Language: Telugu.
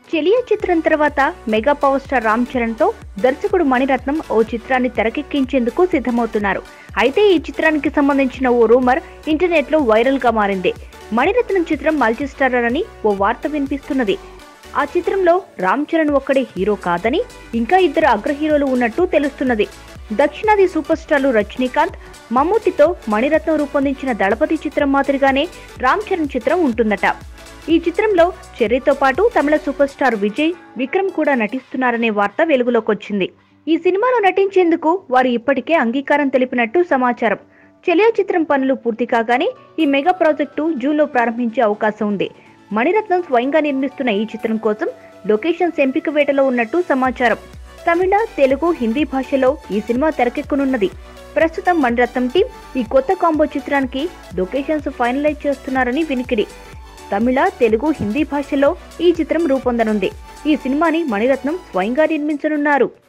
చెలియా చిత్రం తర్వాత mega power star Ram Charan తో దర్శకుడు మణిరత్నం ఓ చిత్రాన్ని తెరకెక్కించేందుకు సిద్ధమవుతున్నారు అయితే ఈ చిత్రానికి సంబంధించిన ఓ రూమర్ ఇంటర్నెట్ లో వైరల్ గా మారింది మణిరత్నం చిత్రం మల్టీ స్టారర్ అని ఓ వార్త వినిపిస్తున్నది ఆ చిత్రంలో రామ్ చరణ్ ఒక్కడే హీరో కాదని ఇంకా ఇద్దరు అగ్ర హీరోలు ఉన్నట్టు తెలుస్తున్నది దక్షిణాది సూపర్ స్టార్లు రజనీకాంత్ మమ్మూటితో మణిరత్నం రూపొందించిన దళపతి చిత్రం మాదిరిగానే రామ్ చరణ్ చిత్రం ఉంటుందట ఈ చిత్రంలో చెర్రీతో పాటు తమిళ సూపర్ స్టార్ విజయ్ విక్రమ్ కూడా నటిస్తున్నారనే వార్త వెలుగులోకొచ్చింది ఈ సినిమాలో నటించేందుకు వారు ఇప్పటికే అంగీకారం తెలిపినట్టు సమాచారం చెలియా చిత్రం పనులు పూర్తి కాగానే ఈ మెగా ప్రాజెక్టు జూన్లో ప్రారంభించే అవకాశం ఉంది మణిరత్నం స్వయంగా నిర్మిస్తున్న ఈ చిత్రం కోసం లొకేషన్స్ ఎంపిక వేటలో ఉన్నట్టు సమాచారం తమిళ తెలుగు హిందీ భాషలో ఈ సినిమా తెరకెక్కనున్నది ప్రస్తుతం మణిరత్నం టీం ఈ కొత్త కాంబో చిత్రానికి లొకేషన్స్ ఫైనలైజ్ చేస్తున్నారని వినికిడి తమిళ తెలుగు హిందీ భాషలో ఈ చిత్రం రూపొందనుంది ఈ సినిమాని మణిరత్నం స్వయంగా నిర్మించనున్నారు